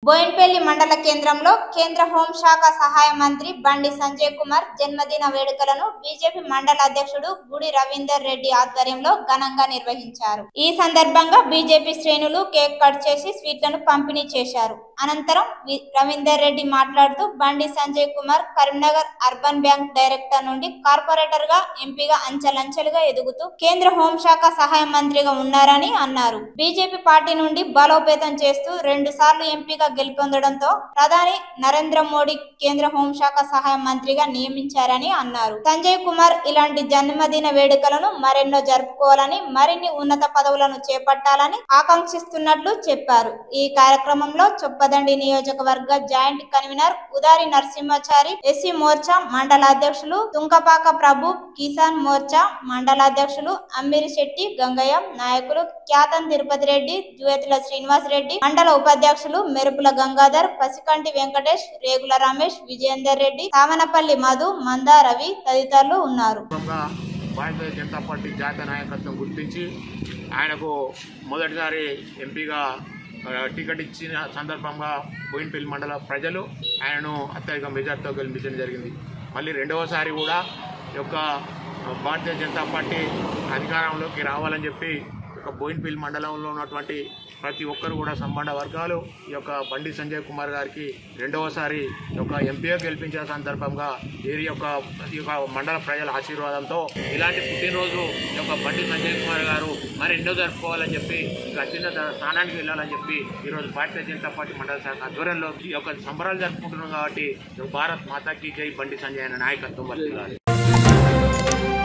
బోయిన్పల్లి మండల కేంద్రంలో కేంద్ర హోంశాఖ సహాయ మంత్రి బండి సంజయ్ కుమార్ జన్మదిన వేడుకలను బీజేపీ మండల అధ్యక్షుడు గుడి రవీందర్ రెడ్డి ఆధ్వర్యంలో ఘనంగా నిర్వహించారు ఈ సందర్భంగా బీజేపీ శ్రేణులు కేక్ కట్ చేసి స్వీట్లను పంపిణీ చేశారు అనంతరం వి- రవీందర్ రెడ్డి మాట్లాడుతూ Bandi Sanjay Kumar Karimnagar urban bank director నుండి కార్పొరేటర్ గా ఎంపీగా అంచెలంచెలుగా ఎదుగుతూ కేంద్ర హోంశాఖ సహాయ మంత్రిగా ఉన్నారని అన్నారు బీజేపీ పార్టీ నుండి బలోపేతం చేస్తూ రెండు సార్లు ఎంపీగా గెలుపొందడంతో ప్రధాని నరేంద్ర మోడీ కేంద్ర హోంశాఖ సహాయ మంత్రిగా నియమించారని అన్నారు సంజయ్ కుమార్ ఇలాంటి జన్మదిన వేడుకలను మరెన్నో జరుపుకోవాలని మరిన్ని ఉన్నత పదవులను చేపట్టాలని ఆకాంక్షిస్తున్నట్లు చెప్పారు ఈ కార్యక్రమంలో చొప్పదండి నియోజకవర్గ joint convener Udari Narasimhachari SC morcha మండల అధ్యక్షులు తుంకపాక ప్రభు కిసాన్ మోర్చా మండల అధ్యక్షులు అమ్మిరి శెట్టి గంగయ్య నాయకులు ఖ్యాతం తిరుపతి రెడ్డి జ్యోతుల శ్రీనివాస్ రెడ్డి మండల ఉపాధ్యక్షులు మెరుపుల గంగాధర్ పసికంటి వెంకటేష్ రేగుల రమేష్ విజయేందర్ రెడ్డి సామనపల్లి మధు మందా రవి తదితరులు ఉన్నారు సందర్భంగా భారతీయ జనతా పార్టీ జాతీయ నాయకత్వం గుర్తించి ఆయనకు మొదటిసారి ఎంపీగా ఆ, టికెట్ ఇచ్చిన సందర్భంగా బోయినపల్లి మండల ప్రజలు ఆయనను అత్యధిక మెజార్టీతో గెలిపించడం జరిగింది మళ్ళీ రెండవసారి కూడా ఈ యొక్క భారతీయ జనతా పార్టీ అధికారంలోకి రావాలని చెప్పి ఈ యొక్క బోయినపల్లి మండలంలో ఉన్నటువంటి ప్రతి ఒక్కరు కూడా సంబంధ వర్గాలు ఈ యొక్క బండి సంజయ్ కుమార్ గారికి రెండవసారి ఈ యొక్క ఎంపీగా గెలిపించిన సందర్భంగా వీరి యొక్క ఈ యొక్క మండల ప్రజల ఆశీర్వాదంతో ఇలాంటి పుట్టినరోజు ఈ యొక్క బండి సంజయ్ కుమార్ గారు మరి ఎన్నో జరుపుకోవాలని చెప్పి ఇంకా అత్యున్నత స్థానానికి వెళ్ళాలని చెప్పి ఈరోజు భారతీయ జనతా పార్టీ మండల శాఖ ఆధ్వర్యంలో ఈ యొక్క సంబరాలు జరుపుకుంటున్నాం కాబట్టి ఈ భారత్ మాతాకి జై బండి సంజయ్ అనే నాయకత్వం వర్తిల్లాలి